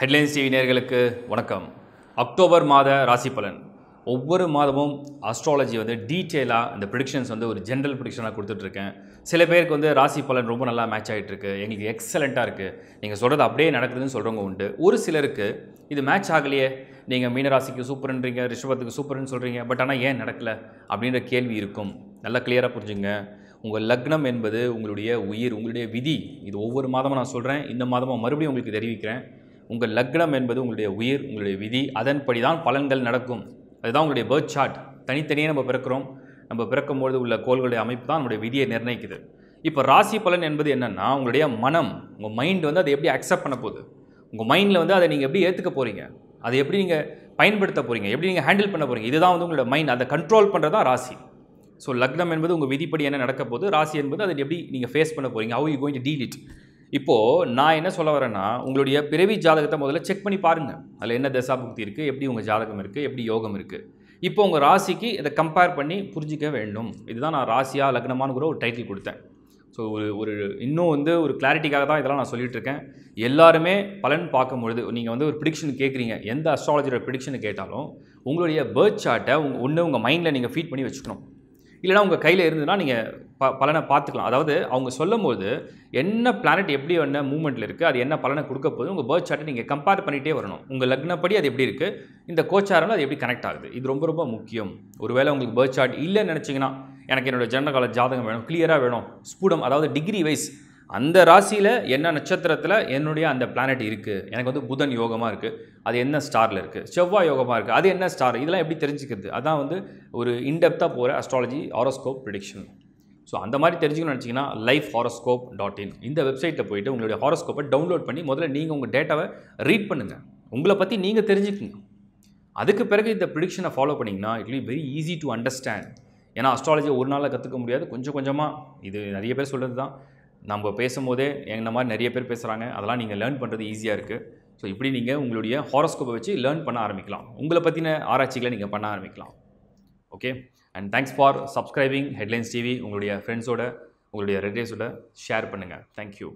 headlines TV நேயர்களுக்கு வணக்கம் October மாத ராசி பலன் ஒவ்வொரு மாதமும் அஸ்ட்ராலஜி வந்து டீட்டெயிலாக இந்த ப்ரிடிக்ஷன்ஸ் வந்து ஒரு ஜென்ரல் ப்ரிடிக்ஷனாக கொடுத்துட்ருக்கேன் சில பேருக்கு வந்து ராசி பலன் ரொம்ப நல்லா மேட்ச் ஆகிட்டு இருக்கு எங்களுக்கு எக்ஸலண்ட்டாக இருக்குது நீங்கள் சொல்கிறது அப்படியே நடக்குதுன்னு சொல்கிறவங்க உண்டு ஒரு சிலருக்கு இது மேட்ச் ஆகலையே நீங்கள் மீனராசிக்கு சூப்பர்ன்றீங்க ரிஷபத்துக்கு சூப்பர்னு சொல்கிறீங்க பட் ஆனால் ஏன் நடக்கலை அப்படின்ற கேள்வி இருக்கும் நல்லா கிளியராக புரிஞ்சுங்க உங்கள் லக்னம் என்பது உங்களுடைய உயிர் உங்களுடைய விதி இது ஒவ்வொரு மாதமும் நான் சொல்கிறேன் இந்த மாதமும் மறுபடியும் உங்களுக்கு தெரிவிக்கிறேன் உங்கள் லக்னம் என்பது உங்களுடைய உயிர் உங்களுடைய விதி அதன்படி தான் பலன்கள் நடக்கும் அதுதான் உங்களுடைய பேர்த் சார்ட் தனித்தனியாக நம்ம பிறக்கிறோம் நம்ம பிறக்கும்பொழுது உள்ள கோள்களுடைய அமைப்பு தான் நம்முடைய விதியை நிர்ணயிக்குது இப்போ ராசி பலன் என்பது என்னென்னா உங்களுடைய மனம் உங்கள் மைண்ட் வந்து அதை எப்படி அக்செப்ட் பண்ண போகுது உங்கள் மைண்டில் வந்து அதை நீங்கள் எப்படி ஏற்றுக்க போகிறீங்க அதை எப்படி நீங்கள் பயன்படுத்த போகிறீங்க எப்படி நீங்கள் ஹேண்டில் பண்ண போகிறீங்க இதுதான் வந்து உங்களோட மைண்ட் அதை கண்ட்ரோல் பண்ணுறது தான் ராசி ஸோ லக்னம் என்பது உங்கள் விதிப்படி என்ன நடக்க போகுது ராசி என்பது அதை எப்படி நீங்கள் ஃபேஸ் பண்ண போகிறீங்க how you going to deal it இப்போது நான் என்ன சொல்ல வரேன்னா உங்களுடைய பிறவி ஜாதகத்தை முதல்ல செக் பண்ணி பாருங்கள் அதில் என்ன தசாபுக்தி இருக்குது எப்படி உங்கள் ஜாதகம் இருக்குது எப்படி யோகம் இருக்குது இப்போ உங்கள் ராசிக்கு இதை கம்பேர் பண்ணி புரிஞ்சிக்க வேண்டும் இதுதான் நான் ராசியா லக்னமானுங்கிற ஒரு டைட்டில் கொடுத்தேன் ஸோ ஒரு ஒரு இன்னும் வந்து ஒரு கிளாரிட்டிக்காக தான் இதெல்லாம் நான் சொல்லிட்டு இருக்கேன் எல்லாருமே பலன் பார்க்கும்பொழுது நீங்கள் வந்து ஒரு ப்ரிடிக்ஷன் கேட்குறீங்க எந்த அஸ்ட்ராலஜியோட ப்ரிடிக்ஷன் கேட்டாலும் உங்களுடைய பேர்த் சார்ட்டை உங்க ஒன்று உங்கள் மைண்டில் நீங்கள் ஃபீட் பண்ணி வச்சுக்கணும் இல்லைனா உங்கள் கையில் இருந்ததுன்னா நீங்கள் ப பலனை பார்த்துக்கலாம் அதாவது அவங்க சொல்லும்போது என்ன பிளானட் எப்படி என்ன மூவ்மெண்ட்டில் இருக்குது அது என்ன பலனை கொடுக்க போகுது உங்கள் பேர்த் சார்ட்டை நீங்கள் கம்பேர் பண்ணிகிட்டே வரணும் உங்கள் லக்னப்படி அது எப்படி இருக்குது இந்த கோச்சாரம் அது எப்படி கனெக்ட் ஆகுது இது ரொம்ப ரொம்ப முக்கியம் ஒருவேளை உங்களுக்கு பேர்த் சார்ட் இல்லைன்னு நினச்சிங்கன்னா எனக்கு என்னோட ஜென்ரல் கால ஜாதகம் வேணும் கிளியராக வேணும் ஸ்பூடம் அதாவது டிகிரி வைஸ் அந்த ராசியில் என்ன நட்சத்திரத்தில் என்னுடைய அந்த பிளானட் இருக்குது எனக்கு வந்து புதன் யோகமாக இருக்குது அது என்ன ஸ்டாரில் இருக்குது செவ்வாய் யோகமாக இருக்குது அது என்ன ஸ்டார் இதெல்லாம் எப்படி தெரிஞ்சுக்கிறது அதான் வந்து ஒரு இன்டெப்த்தாக போகிற அஸ்ட்ராலஜி ஹாரோஸ்கோப் ப்ரிடிக்ஷன் ஸோ அந்த மாதிரி தெரிஞ்சுக்கணும்னு நினச்சிங்கன்னா லைஃப் ஹாரோஸ்கோப் டாட் இன் இந்த வெப்சைட்டில் போயிட்டு உங்களுடைய ஹாரோஸ்கோப்பை டவுன்லோட் பண்ணி முதல்ல நீங்கள் உங்கள் டேட்டாவை ரீட் பண்ணுங்கள் உங்களை பற்றி நீங்கள் தெரிஞ்சுக்குங்க அதுக்கு பிறகு இந்த ப்ரிடிக்ஷனை ஃபாலோ பண்ணிங்கன்னா it will very easy to understand ஏன்னா அஸ்ட்ராலஜி ஒரு நாளில் கற்றுக்க முடியாது கொஞ்சம் கொஞ்சமாக இது நிறைய பேர் சொல்கிறது தான் நம்ம பேசும்போதே என்ன மாதிரி நிறைய பேர் பேசுகிறாங்க அதெல்லாம் நீங்கள் லேர்ன் பண்ணுறது ஈஸியாக இருக்குது ஸோ இப்படி நீங்கள் உங்களுடைய ஹாரோஸ்கோப்பை வச்சு லேர்ன் பண்ண ஆரம்பிக்கலாம் உங்களை பற்றின ஆராய்ச்சிகளை நீங்கள் பண்ண ஆரம்பிக்கலாம் okay and thanks for subscribing Headlines TV உங்களுடைய ஃப்ரெண்ட்ஸோட உங்களுடைய ரிலேட்டிவ்ஸோட ஷேர் பண்ணுங்கள் தேங்க்யூ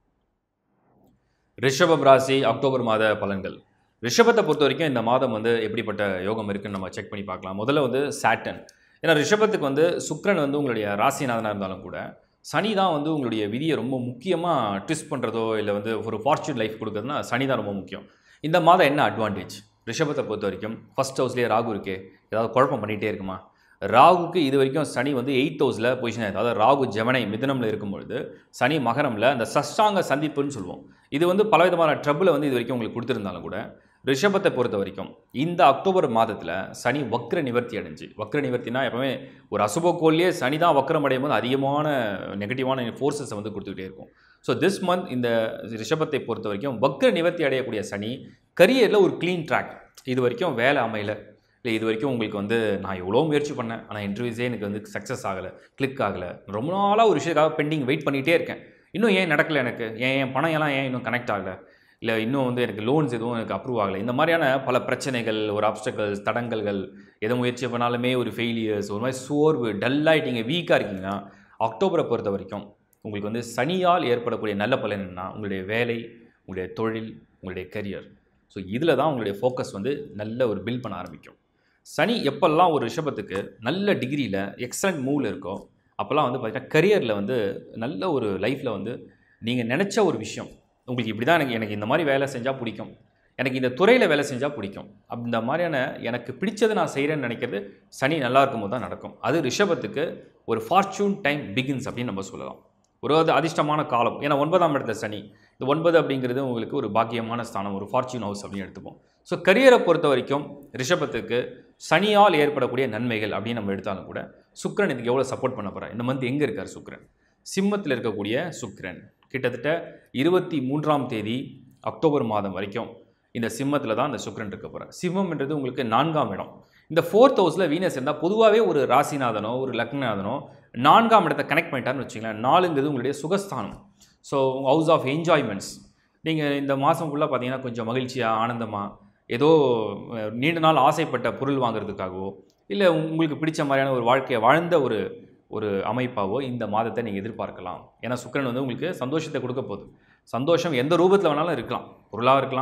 ரிஷபம் ராசி அக்டோபர் மாத பலன்கள் ரிஷபத்தை பொறுத்த வரைக்கும் இந்த மாதம் வந்து எப்படிப்பட்ட யோகம் இருக்குன்னு நம்ம செக் பண்ணி பார்க்கலாம் முதல்ல வந்து சாட்டன் ஏன்னா ரிஷபத்துக்கு வந்து சுக்கிரன் வந்து உங்களுடைய ராசிநாதனாக இருந்தாலும் கூட சனி தான் வந்து உங்களுடைய விதியை ரொம்ப முக்கியமாக ட்விஸ்ட் பண்ணுறதோ இல்லை வந்து ஒரு ஃபார்ச்சூன் லைஃப் கொடுக்குறதுனா சனி தான் ரொம்ப முக்கியம் இந்த மாதம் என்ன அட்வான்டேஜ் ரிஷபத்தை பொறுத்த வரைக்கும் ஃபஸ்ட் ஹவுஸ்லேயே ராகு இருக்கே ஏதாவது குழப்பம் பண்ணிகிட்டே இருக்குமா ராகுக்கு இது வரைக்கும் சனி வந்து எயித் ஹவுஸில் பொசிஷன் ஆயிடுது அதாவது ராகு ஜெமனை மிதனமில் இருக்கும்பொழுது சனி மகரமில் அந்த சஷ்டாங்க சந்திப்புன்னு சொல்லுவோம் இது வந்து பலவிதமான ட்ரபிளை வந்து இது வரைக்கும் உங்களுக்கு கொடுத்துருந்தாலும் கூட ரிஷபத்தை பொறுத்த வரைக்கும் இந்த அக்டோபர் மாதத்தில் சனி வக்ர நிவர்த்தி அடைஞ்சு வக்ர நிவர்த்தினா எப்பவுமே ஒரு அசுபக்கோள்லேயே சனி தான் வக்ரம் அடையும் போது அதிகமான நெகட்டிவான ஃபோர்ஸஸை வந்து கொடுத்துக்கிட்டே இருக்கும் ஸோ திஸ் மந்த் இந்த ரிஷபத்தை பொறுத்த வரைக்கும் வக்ர நிவர்த்தி அடையக்கூடிய சனி கரியரில் ஒரு க்ளீன் ட்ராக் இது வரைக்கும் வேலை அமையல இல்லை இது வரைக்கும் உங்களுக்கு வந்து நான் எவ்வளோ முயற்சி பண்ணேன் ஆனால் இன்டர்வியூஸே எனக்கு வந்து சக்ஸஸ் ஆகலை கிளிக் ஆகலை ரொம்ப நாளாக ஒரு விஷயத்துக்காக பெண்டிங் வெயிட் பண்ணிகிட்டே இருக்கேன் இன்னும் ஏன் நடக்கலை எனக்கு ஏன் என் பணம் எல்லாம் ஏன் இன்னும் கனெக்ட் ஆகலை இல்லை இன்னும் வந்து எனக்கு லோன்ஸ் எதுவும் எனக்கு அப்ரூவ் ஆகலை இந்த மாதிரியான பல பிரச்சனைகள் ஒரு ஆப்ஸ்டக்கல்ஸ் தடங்கல்கள் எதை முயற்சி பண்ணாலுமே ஒரு ஃபெயிலியர்ஸ் ஒரு மாதிரி சோர்வு டல்லாகிட்டீங்க வீக்காக இருக்கீங்கன்னா அக்டோபரை பொறுத்த வரைக்கும் உங்களுக்கு வந்து சனியால் ஏற்படக்கூடிய நல்ல பலன் என்னன்னா உங்களுடைய வேலை உங்களுடைய தொழில் உங்களுடைய கரியர் ஸோ இதில் தான் உங்களுடைய ஃபோக்கஸ் வந்து நல்ல ஒரு பில்ட் பண்ண ஆரம்பிக்கும் சனி எப்பெல்லாம் ஒரு ரிஷபத்துக்கு நல்ல டிகிரியில் எக்ஸலண்ட் மூவில் இருக்கோ அப்போல்லாம் வந்து பார்த்தீங்கன்னா கரியரில் வந்து நல்ல ஒரு லைஃப்பில் வந்து நீங்கள் நினச்ச ஒரு விஷயம் உங்களுக்கு இப்படி தான் எனக்கு எனக்கு இந்த மாதிரி வேலை செஞ்சால் பிடிக்கும் எனக்கு இந்த துறையில் வேலை செஞ்சால் பிடிக்கும் அப்படி இந்த மாதிரியான எனக்கு பிடிச்சதை நான் செய்கிறேன்னு நினைக்கிறது சனி நல்லா இருக்கும்போது தான் நடக்கும் அது ரிஷபத்துக்கு ஒரு ஃபார்ச்சூன் டைம் பிகின்ஸ் அப்படின்னு நம்ம சொல்லலாம் ஒரு அது அதிர்ஷ்டமான காலம் ஏன்னா ஒன்பதாம் இடத்துல சனி இந்த ஒன்பது அப்படிங்கிறது உங்களுக்கு ஒரு பாக்கியமான ஸ்தானம் ஒரு ஃபார்ச்சூன் ஹவுஸ் அப்படின்னு எடுத்துப்போம் ஸோ கரியரை பொறுத்த வரைக்கும் ரிஷபத்துக்கு சனியால் ஏற்படக்கூடிய நன்மைகள் அப்படின்னு நம்ம எடுத்தாலும் கூட சுக்கிரன் இதுக்கு எவ்வளோ சப்போர்ட் பண்ண போகிறார் இந்த மந்த் எங்கே இருக்கார் சுக்கிரன் சிம்மத்தில் இருக்கக்கூடிய சுக்கிரன் கிட்டத்தட்ட இருபத்தி மூன்றாம் தேதி அக்டோபர் மாதம் வரைக்கும் இந்த சிம்மத்தில் தான் இந்த சுக்கிரன் இருக்க போகிறார் சிம்மம்ன்றது உங்களுக்கு நான்காம் இடம் இந்த ஃபோர்த் ஹவுஸில் வீனஸ் இருந்தால் பொதுவாகவே ஒரு ராசிநாதனோ ஒரு லக்னநாதனோ நான்காம் இடத்தை கனெக்ட் பண்ணிட்டாருன்னு வச்சுங்களேன் நாலுங்கிறது உங்களுடைய சுகஸ்தானம் ஸோ ஹவுஸ் ஆஃப் என்ஜாய்மெண்ட்ஸ் நீங்கள் இந்த மாதம் ஃபுல்லாக பார்த்தீங்கன்னா கொஞ்சம் மகிழ்ச்சியாக ஆனந்தமாக ஏதோ அஹ், நீண்ட நாள் ஆசைப்பட்ட பொருள் வாங்குறதுக்காகவோ இல்லை உங்களுக்கு பிடிச்ச மாதிரியான ஒரு வாழ்க்கையை வாழ்ந்த ஒரு ஒரு அமைப்பாவோ இந்த மாதத்தை நீங்கள் எதிர்பார்க்கலாம் ஏன்னா சுக்கிரன் வந்து உங்களுக்கு சந்தோஷத்தை கொடுக்க போகுது சந்தோஷம் எந்த ரூபத்தில் வேணாலும் இருக்கலாம் பொருளாக இருக்கலாம்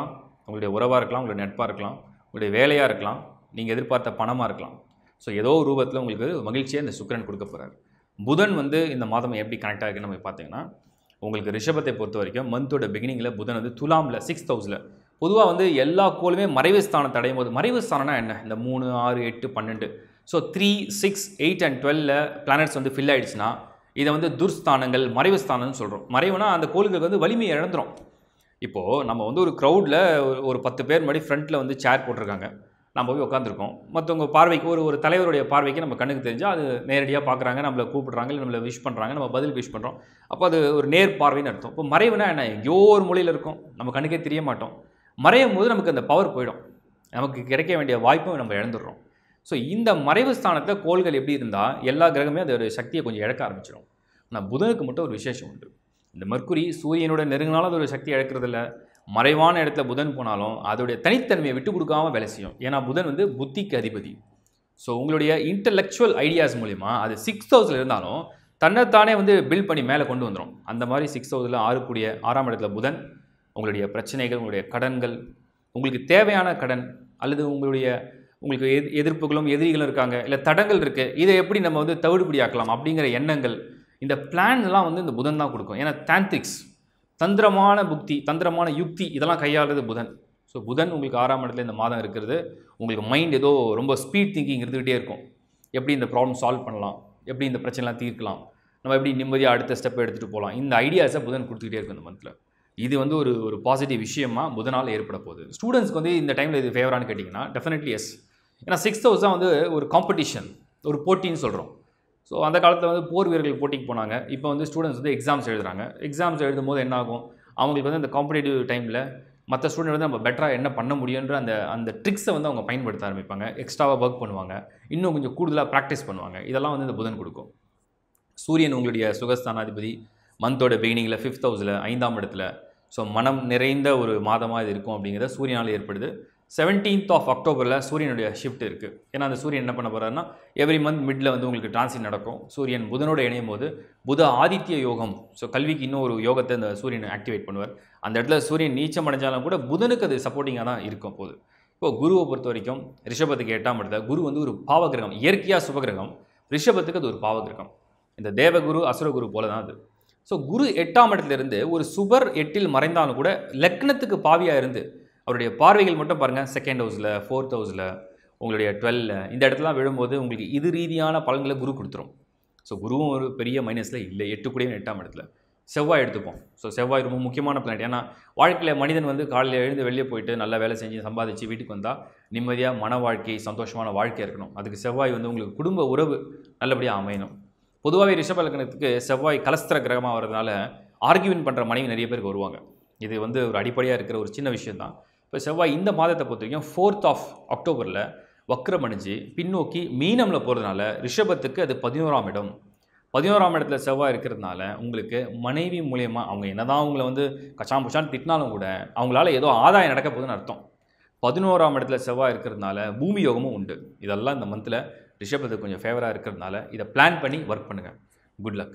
உங்களுடைய உறவாக இருக்கலாம் உங்களுடைய நட்பாக இருக்கலாம் உங்களுடைய வேலையாக இருக்கலாம் நீங்கள் எதிர்பார்த்த பணமாக இருக்கலாம் ஸோ ஏதோ ஒரு ரூபத்தில் உங்களுக்கு மகிழ்ச்சியை இந்த சுக்கிரன் கொடுக்க போகிறார் புதன் வந்து இந்த மாதம் எப்படி கனெக்ட் ஆகிருக்குன்னு நம்ம பார்த்தீங்கன்னா உங்களுக்கு ரிஷபத்தை பொறுத்த வரைக்கும் மந்தோட பிகினிங்கில் புதன் வந்து துலாமில் சிக்ஸ் ஹவுஸில் பொதுவாக வந்து எல்லா கோளுமே மறைவு ஸ்தானத்தை அடையும் போது மறைவு ஸ்தானம்னா என்ன இந்த மூணு ஆறு எட்டு பன்னெண்டு so three six eight and டுவெல்ல பிளானட்ஸ் வந்து ஃபில் ஆயிடுச்சுன்னா இதை வந்து துர்ஸ்தானங்கள் மறைவு ஸ்தானம்னு சொல்கிறோம் மறைவுனா அந்த கோளுக்கு வந்து வலிமையை இழந்துரும் இப்போது நம்ம வந்து ஒரு க்ரௌடில் ஒரு பத்து பேர் முன்னாடி ஃப்ரண்ட்டில் வந்து சேர் போட்டிருக்காங்க நம்ம போய் உட்காந்துருக்கோம் மற்றவங்க பார்வைக்கு ஒரு ஒரு தலைவருடைய பார்வைக்கு நம்ம கண்ணுக்கு தெரிஞ்சால் அது நேரடியாக பார்க்குறாங்க நம்மளை கூப்பிடுறாங்க இல்லை நம்மளை விஷ் பண்ணுறாங்க நம்ம பதில் விஷ் பண்ணுறோம் அப்போ அது ஒரு நேர் பார்வைன்னு அர்த்தம் இப்போ மறைவுனா என்ன எங்கேயோ ஒரு மொழியில் இருக்கும் நம்ம கண்ணுக்கே தெரிய மாட்டோம் மறையும் போது நமக்கு அந்த பவர் போயிடும் நமக்கு கிடைக்க வேண்டிய வாய்ப்பும் நம்ம இழந்துடுறோம் ஸோ இந்த மறைவு ஸ்தானத்தில் கோள்கள் எப்படி இருந்தால் எல்லா கிரகமே அதோட சக்தியை கொஞ்சம் இழக்க ஆரம்பிச்சிடும் ஆனால் புதனுக்கு மட்டும் ஒரு விசேஷம் உண்டு இந்த மர்க்குரி சூரியனோட நெருங்கினாலும் அது ஒரு சக்தி இழக்கிறதில்ல மறைவான இடத்துல புதன் போனாலும் அதோடைய தனித்தன்மையை விட்டு கொடுக்காம வேலை செய்யும் ஏன்னா புதன் வந்து புத்திக்கு அதிபதி ஸோ உங்களுடைய இன்டலெக்சுவல் ஐடியாஸ் மூலிமா அது சிக்ஸ் ஹவுஸில் இருந்தாலும் தன்னைத்தானே வந்து பில்ட் பண்ணி மேலே கொண்டு வந்துடும் அந்த மாதிரி சிக்ஸ் ஹவுஸில் ஆறக்கூடிய ஆறாம் இடத்துல புதன் உங்களுடைய பிரச்சனைகள் உங்களுடைய கடன்கள் உங்களுக்கு தேவையான கடன் அல்லது உங்களுடைய உங்களுக்கு எதி எதிர்ப்புகளும் எதிரிகளும் இருக்காங்க இல்லை தடங்கள் இருக்குது இதை எப்படி நம்ம வந்து தவிடுபடியாக்கலாம் அப்படிங்கிற எண்ணங்கள் இந்த பிளான்லாம் வந்து இந்த புதன் தான் கொடுக்கும் ஏன்னா தாந்திரிக்ஸ் தந்திரமான புக்தி தந்திரமான யுக்தி இதெல்லாம் கையாளுறது புதன் ஸோ புதன் உங்களுக்கு ஆறாம் இடத்துல இந்த மாதம் இருக்கிறது உங்களுக்கு மைண்ட் ஏதோ ரொம்ப ஸ்பீட் திங்கிங் இருந்துகிட்டே இருக்கும் எப்படி இந்த ப்ராப்ளம் சால்வ் பண்ணலாம் எப்படி இந்த பிரச்சனைலாம் தீர்க்கலாம் நம்ம எப்படி நிம்மதியாக அடுத்த ஸ்டெப் எடுத்துகிட்டு போகலாம் இந்த ஐடியாஸை புதன் கொடுத்துக்கிட்டே இருக்கும் இந்த மந்தில் இது வந்து ஒரு ஒரு பாசிட்டிவ் விஷயமா புதனால் ஏற்பட போகுது ஸ்டூடெண்ட்ஸ்க்கு வந்து இந்த டைமில் இது ஃபேவரானு கேட்டிங்கன்னா டெஃபினெட்லி எஸ் ஏன்னா சிக்ஸ் ஹவுஸ் தான் வந்து ஒரு காம்படிஷன் ஒரு போட்டின்னு சொல்கிறோம் ஸோ அந்த காலத்தில் வந்து போர் வீரர்கள் போட்டிக்கு போனாங்க இப்போ வந்து ஸ்டூடெண்ட்ஸ் வந்து எக்ஸாம்ஸ் எழுதுறாங்க எக்ஸாம்ஸ் எழுதும் போது என்ன ஆகும் அவங்களுக்கு வந்து அந்த காம்படிட்டிவ் டைமில் மற்ற ஸ்டூடெண்ட் வந்து நம்ம பெட்டராக என்ன பண்ண முடியுன்ற அந்த அந்த ட்ரிக்ஸை வந்து அவங்க பயன்படுத்த ஆரம்பிப்பாங்க எக்ஸ்ட்ராவாக ஒர்க் பண்ணுவாங்க இன்னும் கொஞ்சம் கூடுதலாக ப்ராக்டிஸ் பண்ணுவாங்க இதெல்லாம் வந்து இந்த புதன் கொடுக்கும் சூரியன் உங்களுடைய சுகஸ்தானாதிபதி மந்தோட பிகினிங்கில் ஃபிஃப்த் ஹவுஸில் ஐந்தாம் இடத்துல ஸோ மனம் நிறைந்த ஒரு மாதமாக இது இருக்கும் அப்படிங்கிறத சூரியனால் ஏற்படுது செவன்டீன்த் ஆஃப் அக்டோபரில் சூரியனுடைய ஷிஃப்ட் இருக்குது ஏன்னா அந்த சூரியன் என்ன பண்ண போகிறாருன்னா எவ்ரி மந்த் மிடில் வந்து உங்களுக்கு டிரான்சிட் நடக்கும் சூரியன் புதனோட இணையும் போது புத ஆதித்ய யோகம் ஸோ கல்விக்கு இன்னும் ஒரு யோகத்தை இந்த சூரியன் ஆக்டிவேட் பண்ணுவார் அந்த இடத்துல சூரியன் நீச்சம் அடைஞ்சாலும் கூட புதனுக்கு அது சப்போர்ட்டிங்காக தான் இருக்கும் போது இப்போ குருவை பொறுத்த வரைக்கும் ரிஷபத்துக்கு எட்டாம் இடத்துல குரு வந்து ஒரு பாவகிரகம் இயற்கையாக சுபகிரகம் ரிஷபத்துக்கு அது ஒரு பாவகிரகம் இந்த தேவகுரு அசுரகுரு போல தான் அது ஸோ குரு எட்டாம் இடத்துல இருந்து ஒரு சுபர் எட்டில் மறைந்தாலும் கூட லக்னத்துக்கு பாவியாக இருந்து அவருடைய பார்வைகள் மட்டும் பாருங்கள் செகண்ட் ஹவுஸில் ஃபோர்த் ஹவுஸில் உங்களுடைய டுவெல்ல இந்த இடத்துலாம் விழும்போது உங்களுக்கு இது ரீதியான பலன்களை குரு கொடுத்துரும் ஸோ குருவும் ஒரு பெரிய மைனஸில் இல்லை எட்டு கூடயும் எட்டாம் இடத்துல செவ்வாய் எடுத்துப்போம் ஸோ செவ்வாய் ரொம்ப முக்கியமான பிளானட் ஏன்னா வாழ்க்கையில் மனிதன் வந்து காலையில் எழுந்து வெளியே போயிட்டு நல்லா வேலை செஞ்சு சம்பாதிச்சு வீட்டுக்கு வந்தால் நிம்மதியாக மன வாழ்க்கை சந்தோஷமான வாழ்க்கை இருக்கணும் அதுக்கு செவ்வாய் வந்து உங்களுக்கு குடும்ப உறவு நல்லபடியாக அமையணும் பொதுவாகவே ரிஷப லக்னத்துக்கு செவ்வாய் கலஸ்திர கிரகமாக வரதுனால ஆர்கியூமெண்ட் பண்ணுற மனைவி நிறைய பேருக்கு வருவாங்க இது வந்து ஒரு அடிப்படையாக இருக்கிற ஒரு சின்ன விஷயம் தான் இப்போ செவ்வாய் இந்த மாதத்தை பொறுத்த வரைக்கும் ஃபோர்த் ஆஃப் அக்டோபரில் வக்ரம் அணிஞ்சு பின்னோக்கி மீனமில் போகிறதுனால ரிஷபத்துக்கு அது பதினோராம் இடம் பதினோராம் இடத்துல செவ்வாய் இருக்கிறதுனால உங்களுக்கு மனைவி மூலியமாக அவங்க என்னதான் அவங்கள வந்து கச்சான் புச்சான்னு திட்டினாலும் கூட அவங்களால ஏதோ ஆதாயம் நடக்க போகுதுன்னு அர்த்தம் பதினோராம் இடத்துல செவ்வாய் இருக்கிறதுனால பூமி யோகமும் உண்டு இதெல்லாம் இந்த மந்தில் ரிஷபத்துக்கு கொஞ்சம் ஃபேவராக இருக்கிறதுனால இதை பிளான் பண்ணி ஒர்க் பண்ணுங்கள் குட் லக்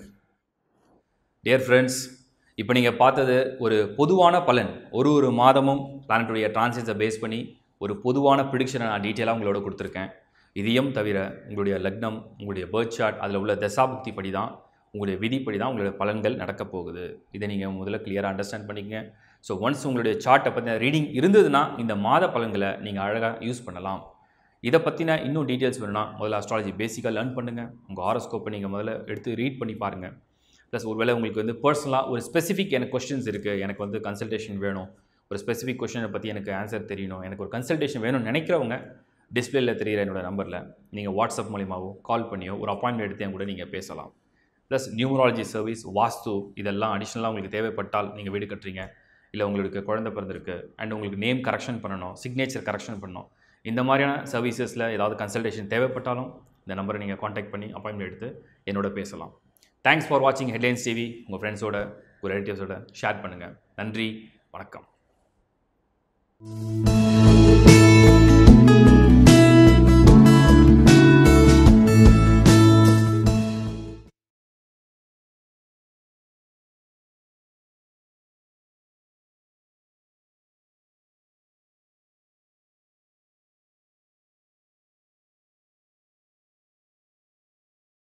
டியர் ஃப்ரெண்ட்ஸ் இப்போ நீங்கள் பார்த்தது ஒரு பொதுவான பலன் ஒரு ஒரு மாதமும் பிளானட்டுடைய டிரான்சிட்ஸை பேஸ் பண்ணி ஒரு பொதுவான ப்ரிடிக்ஷனை நான் டீட்டெயிலாக உங்களோட கொடுத்துருக்கேன் இதையும் தவிர உங்களுடைய லக்னம் உங்களுடைய பேர்த் சார்ட் அதில் உள்ள தசாபுக்தி படி தான் உங்களுடைய விதிப்படி தான் உங்களுடைய பலன்கள் நடக்கப் போகுது இதை நீங்கள் முதல்ல கிளியராக அண்டர்ஸ்டாண்ட் பண்ணிக்கங்க ஸோ ஒன்ஸ் உங்களுடைய சார்ட்டை பற்றின ரீடிங் இருந்ததுன்னா இந்த மாத பலன்களை நீங்கள் அழகாக யூஸ் பண்ணலாம் இதை பற்றின இன்னும் டீட்டெயில்ஸ் வேணும்னா முதல்ல அஸ்ட்ராலஜி பேசிக்காக லேர்ன் பண்ணுங்கள் உங்கள் ஹாரோஸ்கோப்பை நீங்கள் முதல்ல எடுத்து ரீட் பண்ணி பாருங்கள் ப்ளஸ் ஒருவேளை உங்களுக்கு வந்து பர்சனலாக ஒரு ஸ்பெசிஃபிக் எனக்கு கொஸ்டின்ஸ் இருக்குது எனக்கு வந்து கன்சல்டேஷன் வேணும் ஒரு ஸ்பெசிஃபிக் கொஸ்டினை பற்றி எனக்கு ஆன்சர் தெரியணும் எனக்கு ஒரு கன்சல்டேஷன் வேணும்னு நினைக்கிறவங்க டிஸ்பிளேல தெரிகிற என்னோட நம்பரில் நீங்கள் வாட்ஸ்அப் மூலியமாவோ கால் பண்ணியோ ஒரு அப்பாயின்மெண்ட் எடுத்து என் கூட நீங்கள் பேசலாம் ப்ளஸ் நியூமராலஜி சர்வீஸ் வாஸ்து இதெல்லாம் அடிஷ்னலாக உங்களுக்கு தேவைப்பட்டால் நீங்கள் வீடு கட்டுறீங்க இல்லை உங்களுக்கு குழந்தை பிறந்திருக்கு அண்ட் உங்களுக்கு நேம் கரெக்ஷன் பண்ணணும் சிக்னேச்சர் கரெக்ஷன் பண்ணணும் இந்த மாதிரியான சர்வீசஸில் ஏதாவது கன்சல்டேஷன் தேவைப்பட்டாலும் இந்த நம்பரை நீங்கள் காண்டாக்ட் பண்ணி அப்பாயின்மெண்ட் எடுத்து என்னோட பேசலாம் தேங்க்ஸ் ஃபார் வாட்சிங் ஹெட்லைன்ஸ் டிவி உங்கள் ஃப்ரெண்ட்ஸோட உங்கள் ரிலேட்டிவ்ஸோட ஷேர் பண்ணுங்கள் நன்றி வணக்கம்